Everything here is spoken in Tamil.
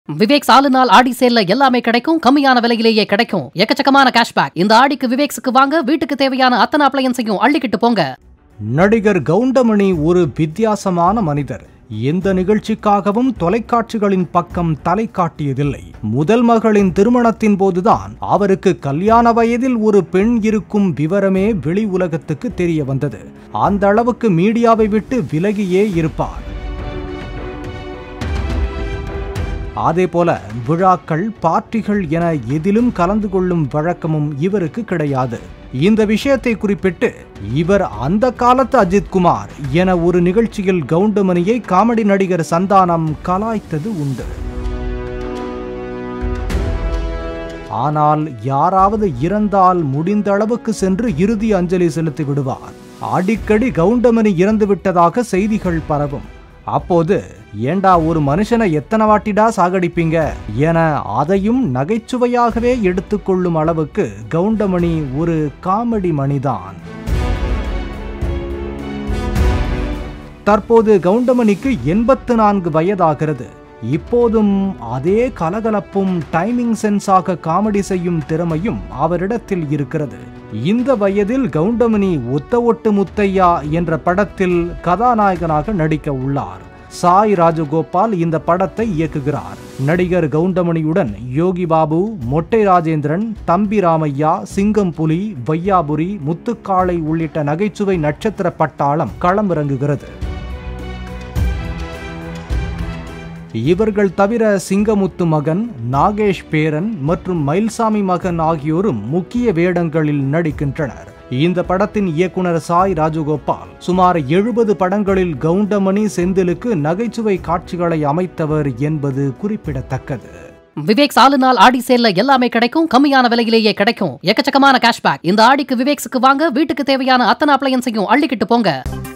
விவேக் சாலு நாள் ஆடி சேல்ல எல்லாமே கிடைக்கும் கம்மியான விலையிலேயே கிடைக்கும் எக்கச்சக்கமான கேஷ்பேக் இந்த ஆடிக்கு விவேக்ஸுக்கு வாங்க வீட்டுக்கு தேவையான அத்தனை அப்ளையன்ஸையும் அள்ளிக்கிட்டு போங்க நடிகர் கவுண்டமணி ஒரு வித்தியாசமான மனிதர் எந்த நிகழ்ச்சிக்காகவும் தொலைக்காட்சிகளின் பக்கம் தலை காட்டியதில்லை முதல் மகளின் திருமணத்தின் போதுதான் அவருக்கு கல்யாண வயதில் ஒரு பெண் இருக்கும் விவரமே வெளி உலகத்துக்கு தெரிய வந்தது அந்த அளவுக்கு மீடியாவை விட்டு விலகியே இருப்பார் அதே போல விழாக்கள் பார்ட்டிகள் என எதிலும் கலந்து கொள்ளும் வழக்கமும் இவருக்கு கிடையாது இந்த விஷயத்தை குறிப்பிட்டு இவர் அந்த காலத்து அஜித் குமார் என ஒரு நிகழ்ச்சியில் கவுண்டமணியை காமெடி நடிகர் சந்தானம் கலாய்த்தது உண்டு ஆனால் யாராவது இறந்தால் முடிந்த அளவுக்கு சென்று இறுதி அஞ்சலி செலுத்தி விடுவார் அடிக்கடி கவுண்டமணி இறந்து விட்டதாக செய்திகள் பரவும் அப்போது ஏண்டா ஒரு மனுஷனை எத்தனை வாட்டிடா சாகடிப்பீங்க என அதையும் நகைச்சுவையாகவே எடுத்துக்கொள்ளும் அளவுக்கு கவுண்டமணி ஒரு காமெடி மணிதான் தற்போது கவுண்டமணிக்கு எண்பத்து நான்கு வயதாகிறது இப்போதும் அதே கலகலப்பும் டைமிங் சென்ஸாக காமெடி செய்யும் திறமையும் அவரிடத்தில் இருக்கிறது இந்த வயதில் கவுண்டமணி ஒத்த ஒட்டு முத்தையா என்ற படத்தில் கதாநாயகனாக நடிக்க உள்ளார் சாய் ராஜகோபால் இந்த படத்தை இயக்குகிறார் நடிகர் கவுண்டமணியுடன் யோகி பாபு மொட்டை ராஜேந்திரன் தம்பி ராமையா சிங்கம் புலி வையாபுரி முத்துக்காளை உள்ளிட்ட நகைச்சுவை நட்சத்திர பட்டாளம் களமிறங்குகிறது இவர்கள் தவிர சிங்கமுத்து மகன் நாகேஷ் பேரன் மற்றும் மயில்சாமி மகன் ஆகியோரும் முக்கிய வேடங்களில் நடிக்கின்றனர் இந்த படத்தின் இயக்குனர் சாய் ராஜகோபால் சுமார் எழுபது படங்களில் கவுண்டமணி செந்திலுக்கு நகைச்சுவை காட்சிகளை அமைத்தவர் என்பது குறிப்பிடத்தக்கது விவேக் சாலு நாள் ஆடி சேல்ல எல்லாமே கிடைக்கும் கம்மியான விலையிலேயே கிடைக்கும் எக்கச்சக்கமான கேஷ்பேக் இந்த ஆடிக்கு விவேக்ஸுக்கு வாங்க வீட்டுக்கு தேவையான அத்தனை அப்ளையன்ஸையும் அள்ளிக்கிட்டு போங்க